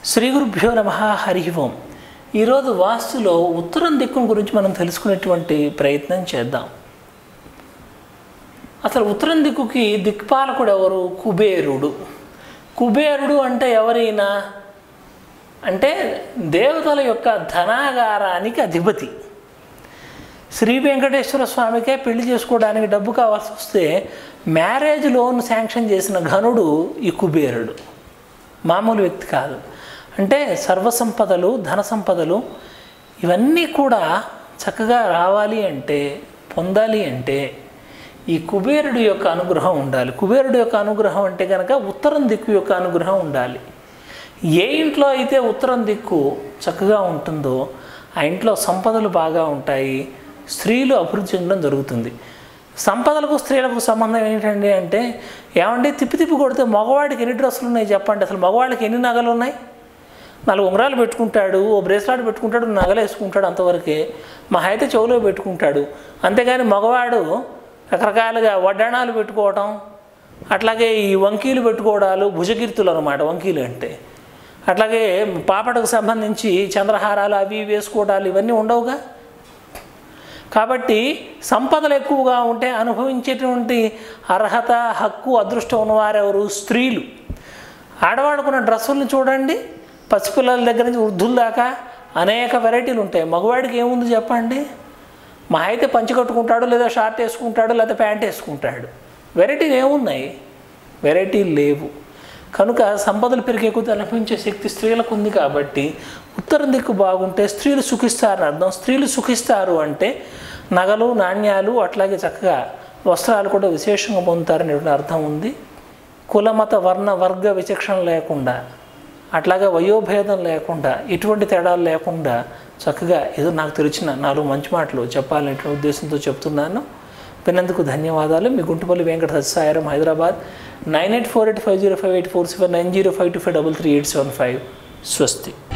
శ్రీ గురుభ్యో నమ హరి ఓం ఈరోజు వాస్తులో ఉత్తరం దిక్కును గురించి మనం తెలుసుకునేటువంటి ప్రయత్నం చేద్దాం అసలు ఉత్తరం దిక్కుకి దిక్పాలకుడు ఎవరు కుబేరుడు కుబేరుడు అంటే ఎవరైనా అంటే దేవతల యొక్క ధనాగారానికి అధిపతి శ్రీ వెంకటేశ్వర స్వామికే పెళ్లి చేసుకోవడానికి డబ్బు కావాల్సి వస్తే మ్యారేజ్ లోన్ శాంక్షన్ చేసిన ఘనుడు ఈ కుబేరుడు మామూలు వ్యక్తి కాదు అంటే సర్వసంపదలు ధన సంపదలు ఇవన్నీ కూడా చక్కగా రావాలి అంటే పొందాలి అంటే ఈ కుబేరుడు యొక్క అనుగ్రహం ఉండాలి కుబేరుడు యొక్క అనుగ్రహం అంటే కనుక ఉత్తరం దిక్కు యొక్క అనుగ్రహం ఉండాలి ఏ ఇంట్లో అయితే ఉత్తరం దిక్కు చక్కగా ఉంటుందో ఆ ఇంట్లో సంపదలు బాగా ఉంటాయి స్త్రీలు అభివృద్ధి చెందడం జరుగుతుంది సంపదలకు స్త్రీలకు సంబంధం ఏంటండి అంటే ఏమంటే తిప్పి తిప్పి కొడితే మగవాడికి ఎన్ని డ్రెస్సులు ఉన్నాయి చెప్పండి అసలు మగవాడికి ఎన్ని నగలు ఉన్నాయి నాలుగు ఉంగరాలు పెట్టుకుంటాడు ఓ బ్రేస్లెట్ పెట్టుకుంటాడు నగలు వేసుకుంటాడు అంతవరకే మా అయితే చెవులో పెట్టుకుంటాడు అంతేగాని మగవాడు రకరకాలుగా వడ్డాణాలు పెట్టుకోవటం అట్లాగే ఈ వంకీలు పెట్టుకోవడాలు భుజకీర్తులు అనమాట వంకీలు అంటే అట్లాగే పాపటకు సంబంధించి చంద్రహారాలు అవి వేసుకోవడాలు ఇవన్నీ ఉండవుగా కాబట్టి సంపదలు ఎక్కువగా ఉంటే అనుభవించేటువంటి అర్హత హక్కు అదృష్టం ఉన్నవారెవరు స్త్రీలు ఆడవాడుకున్న డ్రెస్సులను చూడండి పసిపిల్లల దగ్గర నుంచి వృద్ధుల దాకా అనేక వెరైటీలు ఉంటాయి మగవాడికి ఏముంది చెప్పండి మా అయితే పంచి కట్టుకుంటాడు లేదా షార్ట్ వేసుకుంటాడు లేదా ప్యాంట్ వేసుకుంటాడు వెరైటీలు ఏమున్నాయి వెరైటీలు లేవు కనుక సంపదలు పెరిగే కొద్దీ అనుభవించే శక్తి స్త్రీలకు ఉంది కాబట్టి ఉత్తరం దిక్కు బాగుంటే స్త్రీలు సుఖిస్తారని అర్థం స్త్రీలు సుఖిస్తారు అంటే నగలు నాణ్యాలు అట్లాగే చక్కగా వస్త్రాలు కూడా విశేషంగా పొందుతారనేటువంటి అర్థం ఉంది కులమత వర్ణ వర్గ విచక్షణ లేకుండా అట్లాగే వయోభేదం లేకుండా ఎటువంటి తేడాలు లేకుండా చక్కగా ఏదో నాకు తెలిసిన నాలుగు మంచి మాటలు చెప్పాలనే ఉద్దేశంతో చెప్తున్నాను విన్నందుకు ధన్యవాదాలు మీ Guntupalli Venkata Satyasairam Hyderabad nine eight four eight five zero five eight four seven nine zero five two five double three eight seven five స్వస్తి